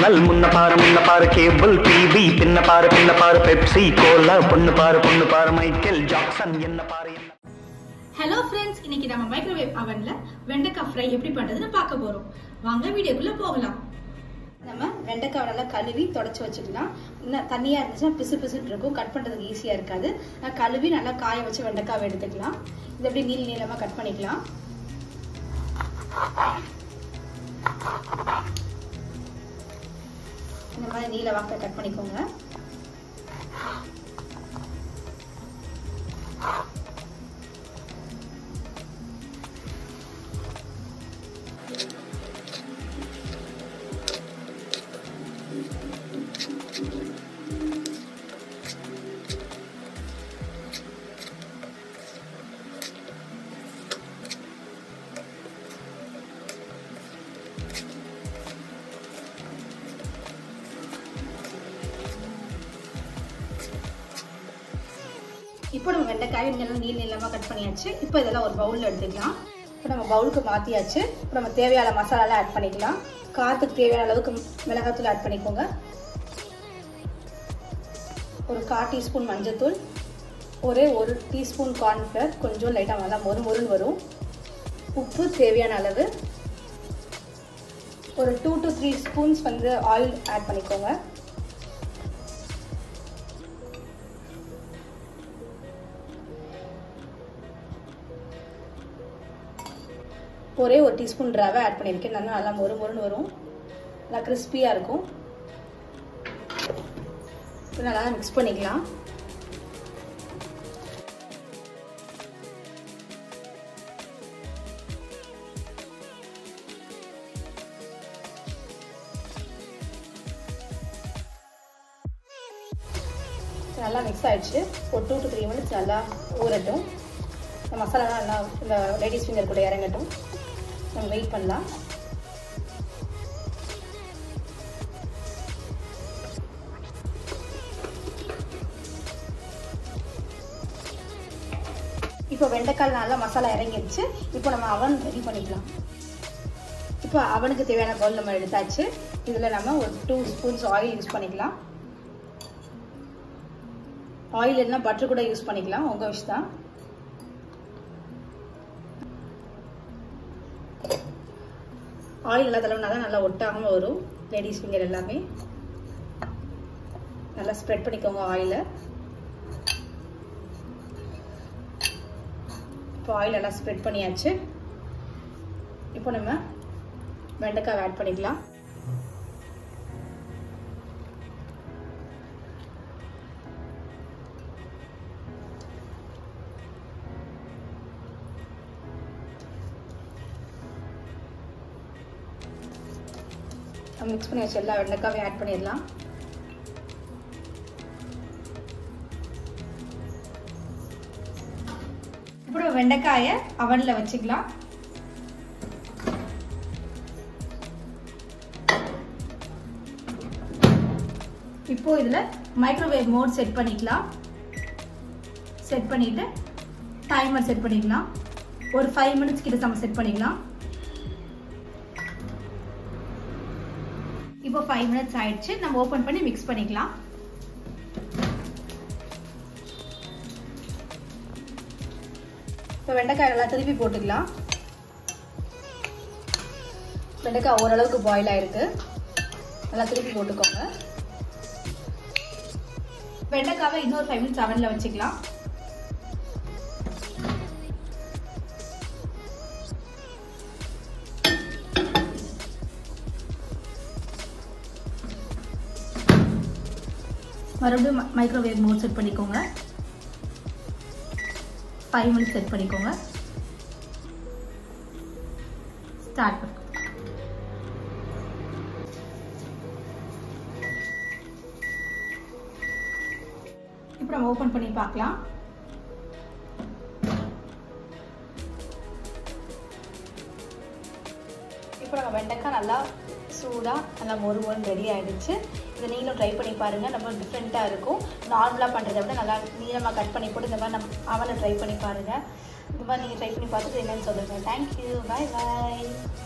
signal முன்ன பாரு முன்ன பாரு கேபிள் டிவி பின்ன பாரு பின்ன பாரு பெப்சி கோலா பொண்ணு பாரு பொண்ணு பாரு மைக்கேல் ஜாக்சன் என்ன பாரு என்ன ஹலோ ஃப்ரெண்ட்ஸ் இன்னைக்கு நம்ம மைக்ரோவேவ் அவன்ல வெண்டைக்காய் ஃப்ரை எப்படி பண்றதுன்னு பார்க்க போறோம் வாங்க வீடியோக்குள்ள போகலாம் நம்ம வெண்டைக்காய் நல்லா கழுவி தொடச்சி வச்சுக்கலாம் இன்னும் தண்ணியா இருந்துச்சுன்னா பிசு பிசுன்னு இருக்கும் கட் பண்றதுக்கு ஈஸியா இருக்காது நான் கழுவி நல்லா காய வச்சு வெண்டைக்காவை எடுத்துக்கலாம் இது அப்படியே நீள நீளமா கட் பண்ணிக்கலாம் இந்த மாதிரி நீல வாக்க கட் பண்ணிக்கோங்க இப்போ நம்ம வெண்டைக்காய் இதெல்லாம் நீள் நீளமாக கட் பண்ணியாச்சு இப்போ இதெல்லாம் ஒரு பவுலில் எடுத்துக்கலாம் இப்போ நம்ம பவுலுக்கு மாற்றியாச்சு இப்போ நம்ம தேவையான மசாலாலாம் ஆட் பண்ணிக்கலாம் காரத்துக்கு தேவையான அளவுக்கு மிளகாத்தூள் ஆட் பண்ணிக்கோங்க ஒரு கால் டீஸ்பூன் மஞ்சத்தூள் ஒரே ஒரு டீஸ்பூன் கார்ன்ஃப்ளவர் கொஞ்சம் லைட்டாக நல்லா மொறு மொறுன்னு வரும் உப்பு தேவையான அளவு ஒரு டூ டு த்ரீ ஸ்பூன்ஸ் வந்து ஆயில் ஆட் பண்ணிக்கோங்க ஒரே ஒரு டீஸ்பூன் ரவை ஆட் பண்ணியிருக்கேன் நல்லா நல்லா மொறு மொறுன்னு வரும் நல்லா கிறிஸ்பியாக இருக்கும் நல்லா மிக்ஸ் பண்ணிக்கலாம் நல்லா மிக்ஸ் ஆயிடுச்சு ஒரு டூ டு த்ரீ மினிட்ஸ் நல்லா ஊறட்டும் இந்த மசாலாலாம் நல்லா இந்த லேடிஸ் ஃபிங்கர் கூட இறங்கட்டும் நம்ம வெயிட் பண்ணலாம் இப்போ வெண்டைக்கால் நல்லா மசாலா இறங்கிடுச்சு இப்போ நம்ம அவன் ரெடி பண்ணிக்கலாம் இப்போ அவனுக்கு தேவையான பவுல் நம்ம எடுத்தாச்சு இதில் நம்ம ஒரு டூ ஸ்பூன்ஸ் ஆயில் யூஸ் பண்ணிக்கலாம் ஆயில் இல்லைன்னா பட்டர் கூட யூஸ் பண்ணிக்கலாம் உங்கள் விஷ் தான் ஆயில் எல்லா தடவை தான் நல்லா ஒட்டாமல் வரும் லேடிஸ் ஃபிங்கர் எல்லாமே நல்லா ஸ்ப்ரெட் பண்ணிக்கோங்க ஆயிலை இப்போ ஆயில் எல்லாம் ஸ்ப்ரெட் பண்ணியாச்சு இப்போ நம்ம வெண்டைக்காய் ஆட் பண்ணிக்கலாம் மிக்ஸ் பண்ணி வச்சு எல்லா வெண்டைக்காவையும் ஆட் பண்ணிடலாம் இப்போ வெண்டைக்காயை அவனில் வச்சுக்கலாம் இப்போ இதில் மைக்ரோவேவ் மோட் செட் பண்ணிக்கலாம் செட் பண்ணிட்டு டைமர் செட் பண்ணிக்கலாம் ஒரு ஃபைவ் மினிட்ஸ் கிட்ட நம்ம செட் பண்ணிக்கலாம் இப்போ ஃபைவ் மினிட்ஸ் ஆயிடுச்சு நம்ம ஓப்பன் பண்ணி மிக்ஸ் பண்ணிக்கலாம் இப்போ வெண்டைக்காய் நல்லா திருப்பி போட்டுக்கலாம் வெண்டைக்காய் ஓரளவுக்கு பாயில் ஆயிருக்கு நல்லா திருப்பி போட்டுக்கோங்க வெண்டைக்காவை இன்னொரு ஃபைவ் மினிட்ஸ் அவனில் வச்சுக்கலாம் மறுபடியும் மைக்ரோவேவ் மோட் செட் பண்ணிக்கோங்க ஃபைவ் மினிட்ஸ் செட் பண்ணிக்கோங்க ஸ்டார்ட் பண்ணுங்க இப்போ நம்ம ஓப்பன் பண்ணி பார்க்கலாம் இப்போ நம்ம வெண்டைக்காய் நல்லா சூடாக நல்லா மொறு மொறுன்னு ரெடி ஆகிடுச்சு இதை நீங்களும் ட்ரை பண்ணி பாருங்கள் நம்ம டிஃப்ரெண்ட்டாக இருக்கும் நார்மலாக பண்ணுறதை விட நல்லா நீளமாக கட் பண்ணி போட்டு இந்த மாதிரி நம்ம அவனை ட்ரை பண்ணி பாருங்கள் இந்த மாதிரி நீங்கள் ட்ரை பண்ணி பார்த்துட்டு என்னன்னு சொல்லுங்கள் தேங்க்யூ பாய் பாய்